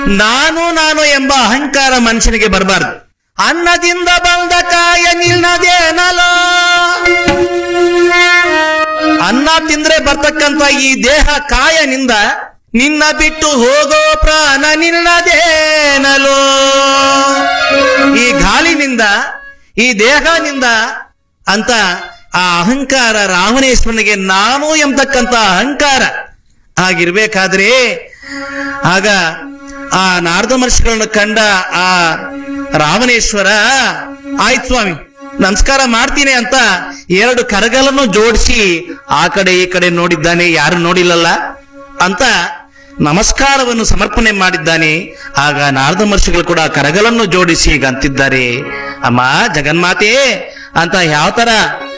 ನಾನು ನಾನು ಎಂಬ ಅಹಂಕಾರ ಮನುಷ್ಯನಿಗೆ ಬರಬಾರ್ದು ಅನ್ನದಿಂದ ಬಂದ ಕಾಯ ನಿಲ್ನದೇನಲೋ ಅನ್ನ ತಿಂದ್ರೆ ಬರ್ತಕ್ಕಂತ ಈ ದೇಹ ಕಾಯನಿಂದ ನಿನ್ನ ಬಿಟ್ಟು ಹೋಗೋ ಪ್ರಾಣ ನಿನ್ನದೇನಲೋ ಈ ಗಾಳಿನಿಂದ ಈ ದೇಹನಿಂದ ಅಂತ ಆ ಅಹಂಕಾರ ರಾವಣೇಶ್ವರನಿಗೆ ನಾನು ಎಂಬತಕ್ಕಂತ ಅಹಂಕಾರ ಆಗಿರ್ಬೇಕಾದ್ರೆ ಆಗ ಆ ನಾರದ ಮಹರ್ಷಿಗಳನ್ನು ಕಂಡ ಆ ರಾವಣೇಶ್ವರ ಆಯ್ತು ಸ್ವಾಮಿ ನಮಸ್ಕಾರ ಮಾಡ್ತೀನಿ ಅಂತ ಎರಡು ಕರಗಲನ್ನು ಜೋಡಿಸಿ ಆ ಕಡೆ ಈ ಕಡೆ ನೋಡಿದ್ದಾನೆ ಯಾರು ನೋಡಿಲ್ಲಲ್ಲ ಅಂತ ನಮಸ್ಕಾರವನ್ನು ಸಮರ್ಪಣೆ ಮಾಡಿದ್ದಾನೆ ಆಗ ನಾರದ ಮಹರ್ಷಿಗಳು ಕೂಡ ಕರಗಲನ್ನು ಜೋಡಿಸಿ ಈಗ ಅಂತಿದ್ದಾರೆ ಅಮ್ಮ ಜಗನ್ಮಾತೆ ಅಂತ ಯಾವ ತರ